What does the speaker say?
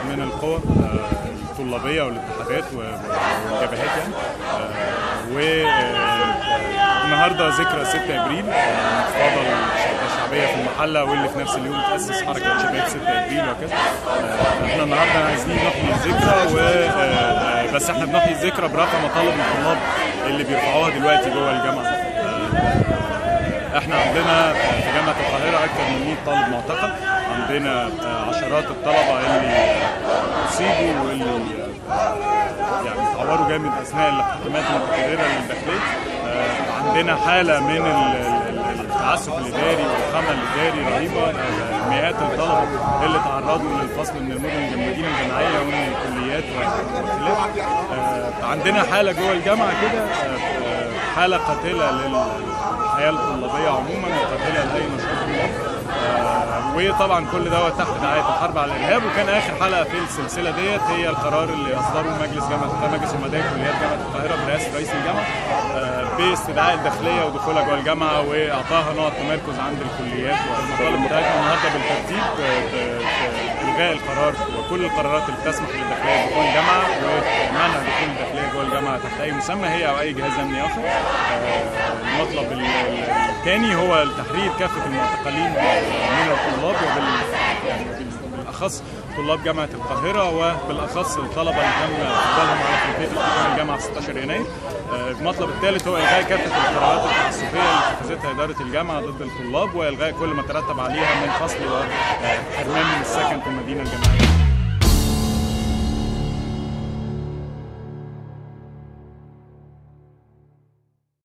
من القوى آه، الطلابيه والاتحادات و- والجبهات يعني والنهارده ذكرى 6 ابريل آه، انتفاضه الشعبيه في المحله واللي في نفس اليوم تاسس حركه شباب 6 ابريل وكذا آه، احنا النهارده عايزين نحيي الذكرى و آه، آه، بس احنا بنحيي الذكرى برفع مطالب الطلاب اللي بيرفعوها دلوقتي جوه الجامعه آه، احنا عندنا في جامعه القاهره اكثر من 100 طالب معتقل عندنا آه، عشرات الطلبه اللي اصيبوا واللي آه، يعني اتعوروا جامد اثناء الاحتكامات المتكرره للداخليه آه، عندنا حاله من ال- ال- ال- التعسف الاداري والخمل الاداري رهيبه آه، مئات الطلبه اللي تعرضوا للفصل من المدن المدينه الجامعيه ومن الكليات وخلاف آه، عندنا حاله جوه الجامعه كده آه، آه، حاله قاتله للحياه الطلابيه عموما وقاتله لاي نشاط طلابي. آه، وطبعا كل دوت تحت دعايه الحرب على الارهاب وكان اخر حلقه في السلسله ديت هي القرار اللي اصدره مجلس جامعه مجلس امناء كليات جامعه القاهره برئاسه رئيس الجامعه آه، باستدعاء الداخليه ودخولها جوه الجامعه واعطاها نقط تمركز عند الكليات والمطالب بتاعتنا النهارده بالترتيب ب- ب- بالغاء القرار وكل القرارات اللي بتسمح للداخليه بدخول الجامعه ومنع دخول الداخليه جوه الجامعه تحت اي مسمى هي او اي جهاز امني اخر آه، المطلب ال- ال- الثاني هو تحرير كافه المعتقلين من الطلاب وبال يعني بال- بالاخص طلاب جامعه القاهره وبالاخص الطلبه اللي تم اقبالهم على خلفيه احتكام الجامعه 16 يناير آه، المطلب الثالث هو الغاء كافه القرارات التعسفيه اللي اتخذتها اداره الجامعه ضد الطلاب والغاء كل ما ترتب عليها من فصل وحرمان من السكن في المدينه الجامعيه